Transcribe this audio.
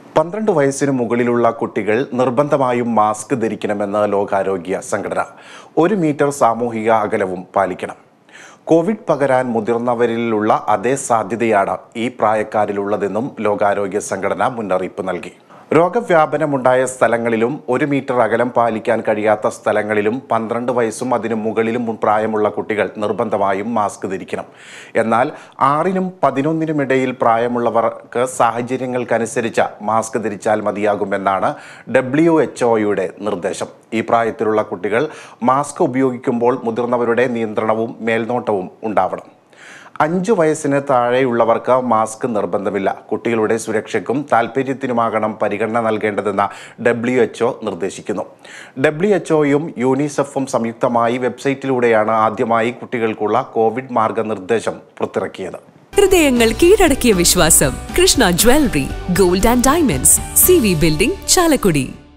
പന്ത്രണ്ട് വയസ്സിന് മുകളിലുള്ള കുട്ടികൾ നിർബന്ധമായും മാസ്ക് ധരിക്കണമെന്ന് ലോകാരോഗ്യ സംഘടന ഒരു മീറ്റർ സാമൂഹിക അകലവും പാലിക്കണം കോവിഡ് പകരാൻ മുതിർന്നവരിലുള്ള അതേ സാധ്യതയാണ് ഈ പ്രായക്കാരിലുള്ളതെന്നും ലോകാരോഗ്യ സംഘടന മുന്നറിയിപ്പ് നൽകി രോഗവ്യാപനമുണ്ടായ സ്ഥലങ്ങളിലും ഒരു മീറ്റർ അകലം പാലിക്കാൻ കഴിയാത്ത സ്ഥലങ്ങളിലും പന്ത്രണ്ട് വയസ്സും അതിനു മുകളിലും പ്രായമുള്ള കുട്ടികൾ നിർബന്ധമായും മാസ്ക് ധരിക്കണം എന്നാൽ ആറിനും പതിനൊന്നിനും ഇടയിൽ പ്രായമുള്ളവർക്ക് സാഹചര്യങ്ങൾക്കനുസരിച്ച് മാസ്ക് ധരിച്ചാൽ മതിയാകുമെന്നാണ് ഡബ്ല്യു എച്ച് ഒയുടെ നിർദ്ദേശം ഈ പ്രായത്തിലുള്ള കുട്ടികൾ മാസ്ക് ഉപയോഗിക്കുമ്പോൾ മുതിർന്നവരുടെ നിയന്ത്രണവും മേൽനോട്ടവും ഉണ്ടാവണം അഞ്ചു വയസ്സിന് താഴെയുള്ളവർക്ക് മാസ്ക് നിർബന്ധമില്ല കുട്ടികളുടെ സുരക്ഷയ്ക്കും താൽപ്പര്യത്തിനുമാകണം പരിഗണന നൽകേണ്ടതെന്ന് ഡബ്ല്യു എച്ച്ഒ നിർദ്ദേശിക്കുന്നു ഡബ്ല്യു എച്ച്ഒയും യൂണിസെഫും സംയുക്തമായി വെബ്സൈറ്റിലൂടെയാണ് ആദ്യമായി കുട്ടികൾക്കുള്ള കോവിഡ് മാർഗനിർദ്ദേശം പുറത്തിറക്കിയത് ഹൃദയങ്ങൾ കീഴടക്കിയ വിശ്വാസം Krishna jewellery gold and diamonds C V building Chalakudy